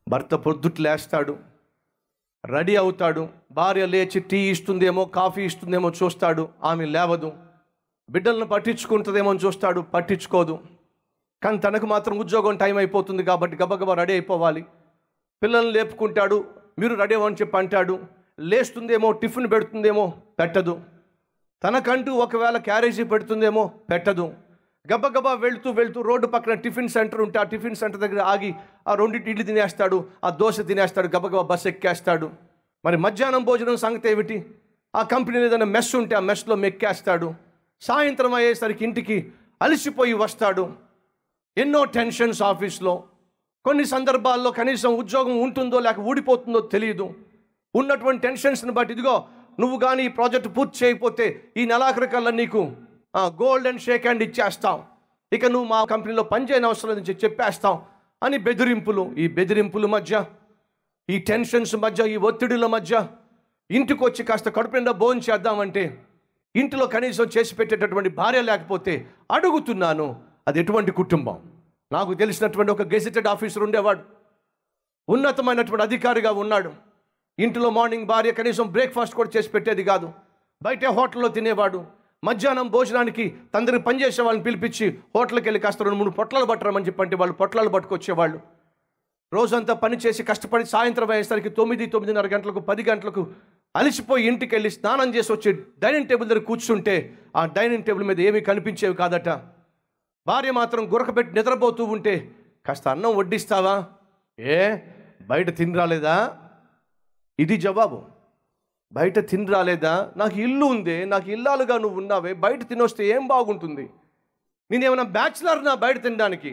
భర్త పొద్దుట్లు లేస్తాడు రెడీ అవుతాడు భార్య లేచి టీ ఇస్తుందేమో కాఫీ ఇస్తుందేమో చూస్తాడు ఆమె లేవదు బిడ్డలను పట్టించుకుంటుందేమో అని చూస్తాడు పట్టించుకోదు కానీ తనకు మాత్రం ఉద్యోగం టైం అయిపోతుంది కాబట్టి గబగబా రెడీ అయిపోవాలి పిల్లల్ని లేపుకుంటాడు మీరు రెడీ అవ్వని చెప్పి అంటాడు లేస్తుందేమో టిఫిన్ పెడుతుందేమో పెట్టదు తనకంటూ ఒకవేళ క్యారేజీ పెడుతుందేమో పెట్టదు గబగబా వెళ్తూ వెళ్తూ రోడ్డు పక్కన టిఫిన్ సెంటర్ ఉంటే ఆ టిఫిన్ సెంటర్ దగ్గర ఆగి ఆ రెండింటి ఇడ్లీ తినేస్తాడు ఆ దోశ తినేస్తాడు గబగబా బస్సు ఎక్కేస్తాడు మరి మధ్యాహ్నం భోజనం సంగతి ఏమిటి ఆ కంపెనీలో ఏదైనా మెస్ ఉంటే ఆ మెస్లో మెక్కేస్తాడు సాయంత్రం అయ్యేసరికి ఇంటికి అలసిపోయి వస్తాడు ఎన్నో టెన్షన్స్ ఆఫీస్లో కొన్ని సందర్భాల్లో కనీసం ఉద్యోగం ఉంటుందో లేక ఊడిపోతుందో తెలియదు ఉన్నటువంటి టెన్షన్స్ని బట్టి ఇదిగో నువ్వు కానీ ఈ ప్రాజెక్ట్ పూర్తి చేయకపోతే ఈ నెలాఖరికల్లా నీకు గోల్డ్ అండ్ షేక్ హ్యాండ్ ఇచ్చేస్తాం ఇక నువ్వు మా కంపెనీలో పనిచేయని అవసరం లేదని చెప్పి చెప్పేస్తాం అని బెదిరింపులు ఈ బెదిరింపుల మధ్య ఈ టెన్షన్స్ మధ్య ఈ ఒత్తిడిల మధ్య ఇంటికి వచ్చి కాస్త కడుపు నిండా భోజనం చేద్దామంటే ఇంటిలో కనీసం చేసి పెట్టేటటువంటి భార్య లేకపోతే అడుగుతున్నాను అది ఎటువంటి కుటుంబం నాకు తెలిసినటువంటి ఒక గెజిటెడ్ ఆఫీసర్ ఉండేవాడు ఉన్నతమైనటువంటి అధికారిగా ఉన్నాడు ఇంటిలో మార్నింగ్ భార్య కనీసం బ్రేక్ఫాస్ట్ కూడా చేసి పెట్టేది కాదు బయట హోటల్లో తినేవాడు మధ్యాహ్నం భోజనానికి తండ్రి పనిచేసే వాళ్ళని పిలిపించి హోటల్కి వెళ్ళి కాస్త రెండు మూడు పొట్లాలు పట్టరమని చెప్పంటే వాళ్ళు పొట్లాలు పట్టుకొచ్చేవాళ్ళు రోజంతా పని చేసి కష్టపడి సాయంత్రం అయ్యేసరికి తొమ్మిది తొమ్మిదిన్నర గంటలకు పది గంటలకు అలసిపోయి ఇంటికి వెళ్ళి స్నానం చేసి వచ్చి డైనింగ్ టేబుల్ దగ్గర కూర్చుంటే ఆ డైనింగ్ టేబుల్ మీద ఏమీ కనిపించేవి కాదట భార్య మాత్రం గురకబెట్టి నిద్రపోతూ ఉంటే కాస్త అన్నం వడ్డిస్తావా ఏ బయట తిని రాలేదా ఇది జవాబు బయట తిని రాలేదా నాకు ఇల్లు ఉందే నాకు ఇల్లాలుగా నువ్వు ఉన్నావే బయట తినొస్తే ఏం బాగుంటుంది నేనేమైనా బ్యాచులర్ నా బయట తినడానికి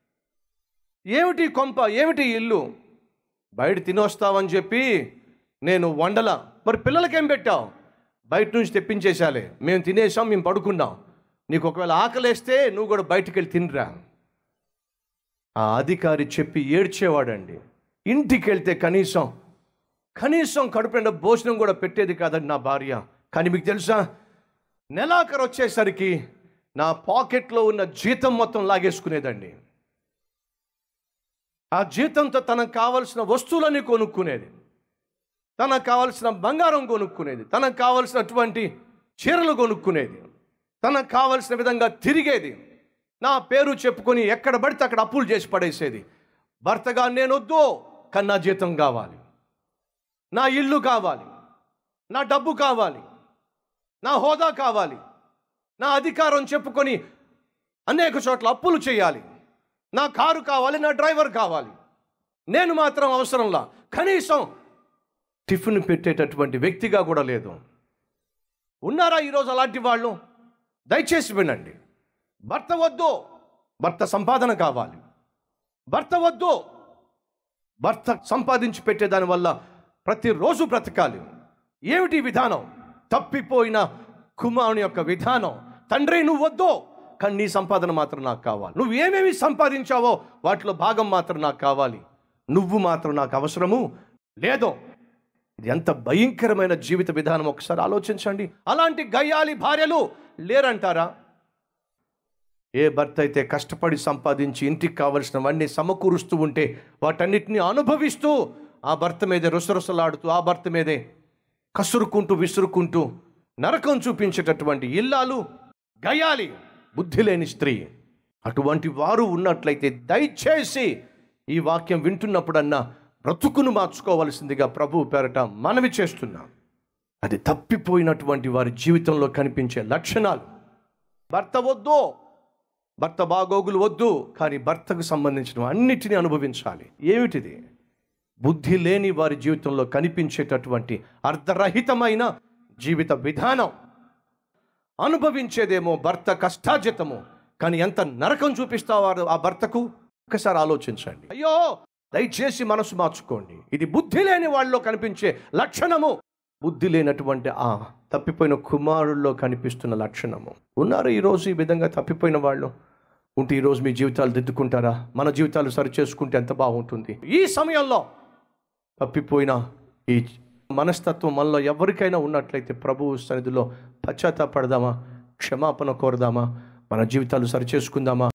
ఏమిటి కొంప ఏమిటి ఇల్లు బయట తినొస్తావని చెప్పి నేను వండల మరి పిల్లలకేం పెట్టావు బయట నుంచి తెప్పించేసాలే మేము తినేసాం మేము పడుకున్నాం నీకు ఒకవేళ ఆకలేస్తే నువ్వు కూడా బయటికి వెళ్ళి తినరా ఆ అధికారి చెప్పి ఏడ్చేవాడండి ఇంటికి వెళ్తే కనీసం కనీసం కడుపు నిండా భోజనం కూడా పెట్టేది కాదండి నా భార్య కానీ మీకు తెలుసా నెలాఖరు వచ్చేసరికి నా పాకెట్లో ఉన్న జీతం మొత్తం లాగేసుకునేదండి ఆ జీతంతో తనకు కావలసిన వస్తువులన్నీ కొనుక్కునేది తనకు కావలసిన బంగారం కొనుక్కునేది తనకు కావలసినటువంటి చీరలు కొనుక్కునేది తనకు కావలసిన విధంగా తిరిగేది నా పేరు చెప్పుకొని ఎక్కడ పడితే అక్కడ అప్పులు చేసి పడేసేది భర్తగా నేను వద్దు కన్నా జీతం కావాలి నా ఇల్లు కావాలి నా డబ్బు కావాలి నా హోదా కావాలి నా అధికారం చెప్పుకొని అనేక చోట్ల అప్పులు చేయాలి నా కారు కావాలి నా డ్రైవర్ కావాలి నేను మాత్రం అవసరంలా కనీసం టిఫిన్ పెట్టేటటువంటి వ్యక్తిగా కూడా లేదు ఉన్నారా ఈరోజు అలాంటి వాళ్ళు దయచేసి వినండి భర్త వద్దు భర్త సంపాదన కావాలి భర్త వద్దు భర్త సంపాదించి పెట్టేదాని వల్ల ప్రతిరోజు బ్రతకాలి ఏమిటి ఈ విధానం తప్పిపోయిన కుమారుని యొక్క విధానం తండ్రి నువ్వు వద్దు కానీ నీ సంపాదన మాత్రం నాకు కావాలి నువ్వు ఏమేమి సంపాదించావో వాటిలో భాగం మాత్రం నాకు కావాలి నువ్వు మాత్రం నాకు అవసరము లేదో ఇది ఎంత భయంకరమైన జీవిత విధానం ఒకసారి ఆలోచించండి అలాంటి గయ్యాలి భార్యలు లేరంటారా ఏ భర్త అయితే కష్టపడి సంపాదించి ఇంటికి కావలసినవన్నీ సమకూరుస్తూ ఉంటే వాటన్నిటిని అనుభవిస్తూ ఆ భర్త మీదే రుసరుసలాడుతూ ఆ భర్త మీదే కసురుకుంటూ విసురుకుంటూ నరకం చూపించేటటువంటి ఇల్లాలు గయాలి బుద్ధి లేని స్త్రీ అటువంటి వారు ఉన్నట్లయితే దయచేసి ఈ వాక్యం వింటున్నప్పుడన్నా బ్రతుకును మార్చుకోవలసిందిగా ప్రభు పేరట మనవి చేస్తున్నాం అది తప్పిపోయినటువంటి వారి జీవితంలో కనిపించే లక్షణాలు భర్త వద్దు భర్త బాగోగులు వద్దు కానీ భర్తకు సంబంధించిన అన్నిటినీ అనుభవించాలి ఏమిటిది బుద్ధి లేని వారి జీవితంలో కనిపించేటటువంటి అర్ధరహితమైన జీవిత విధానం అనుభవించేదేమో భర్త కష్టాజితము కానీ ఎంత నరకం చూపిస్తావారు ఆ భర్తకు ఒకసారి ఆలోచించండి అయ్యో దయచేసి మనసు మార్చుకోండి ఇది బుద్ధి లేని వాళ్ళలో కనిపించే లక్షణము బుద్ధి లేనటువంటి ఆ తప్పిపోయిన కుమారుల్లో కనిపిస్తున్న లక్షణము ఉన్నారు ఈరోజు ఈ విధంగా తప్పిపోయిన వాళ్ళు ఉంటే ఈరోజు మీ జీవితాలు దిద్దుకుంటారా మన జీవితాలు సరి చేసుకుంటే ఎంత బాగుంటుంది ఈ సమయంలో తప్పిపోయిన ఈ మనస్తత్వం మనలో ఎవరికైనా ఉన్నట్లయితే ప్రభువు సన్నిధిలో పశ్చాత్తాపడదామా క్షమాపణ కోరదామా మన జీవితాలు సరి చేసుకుందామా